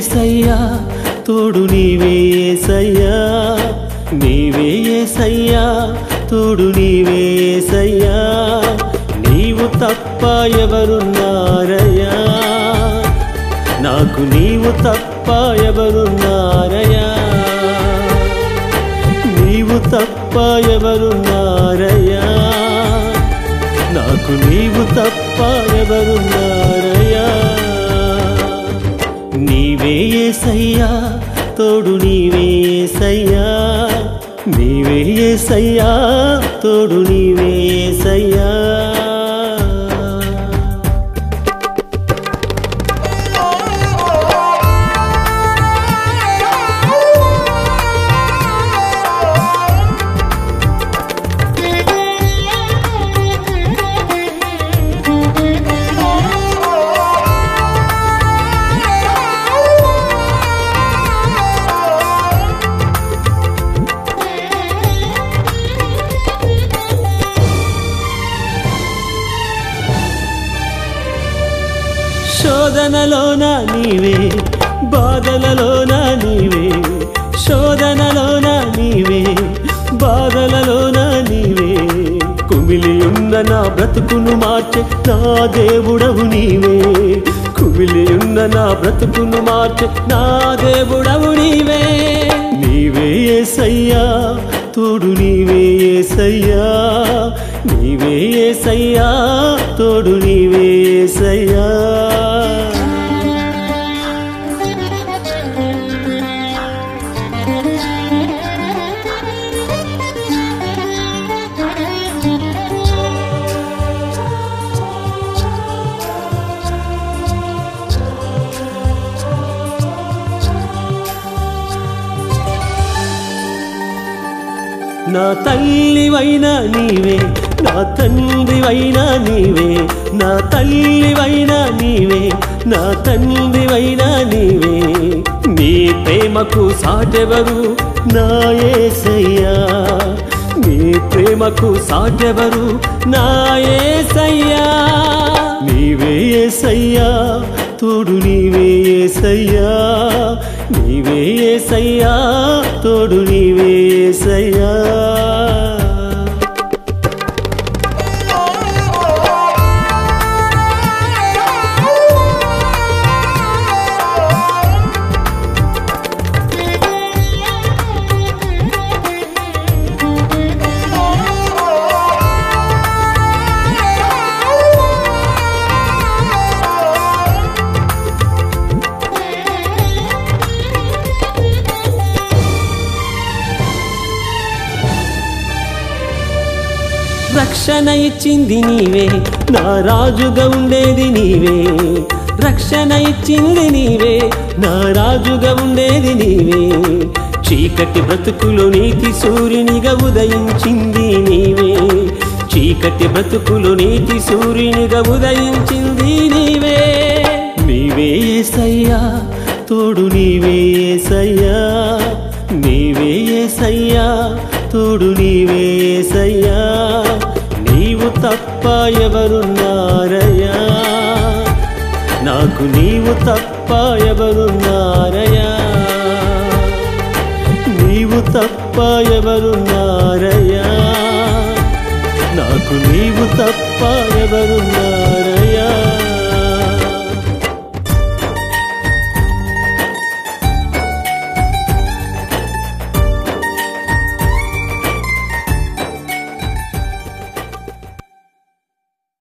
ఏసయ్యా తోడు నీవే ఏసయ్యా నీవే ఏసయ్యా తోడు నీవే ఏసయ్యా నీవు తప్ప ఎవరున్నారయ్యా నాకు నీవు తప్ప ఎవరున్నారయ్యా నీవు తప్ప ఎవరున్నారయ్యా నాకు నీవు తప్ప ఎవరున్నారయ్యా నీవే ఏసయ్యా తోడు నీవే ఏసయ్యా నీవే ఏసయ్యా తోడు నీవే ఏసయ్యా శోధనలోన నీవే బాధలలోన నీవే శోధనలోన నీవే బాధలలోన నీవే కుమిలి ఉన్న నా బ్రతుకును మార్చే నా దేవుడవు నీవే కుమిలి ఉన్న నా బ్రతుకును మార్చే నా దేవుడవు నీవే నీవే ఏసయ్యా తోడు నీవే ఏసయ్యా నీవే ఏసయ్యా తోడు నీవే ఏసయ్యా నా తల్లివైనా నీవే నా తండ్రివైనా నీవే నా తల్లివైనా నీవే నా తండ్రివైనా నీవే నీ ప్రేమకు సాటెవరు నా యేసయ్యా నీ ప్రేమకు సాటెవరు నా యేసయ్యా నీవే యేసయ్యా తోడు నీవే యేసయ్యా నీవే యేసయ్యా తోడు నీవే యేసయ్యా రక్షణ ఇచ్చింది నీవే నా రాజుగా ఉండేది నీవే రక్షణ ఇచ్చింది నీవే నా రాజుగా ఉండేది నీవే చీకటి బ్రతుకులో నీతి సూర్యునిగా ఉదయించింది నీవే చీకటి బ్రతుకులో నీతి సూర్యునిగా ఉదయించింది నీవే నీవే సయ్యా తోడు నీవే సయ్యా నీవే సయ్యా తోడు నీవే సయ్యా నీవు తప్ప ఎవరున్నారయ్యా నాకు నీవు తప్ప ఎవరున్నారయ్యా నీవు తప్ప ఎవరున్నారయ్యా నాకు నీవు తప్ప ఎవరున్నారయ్యా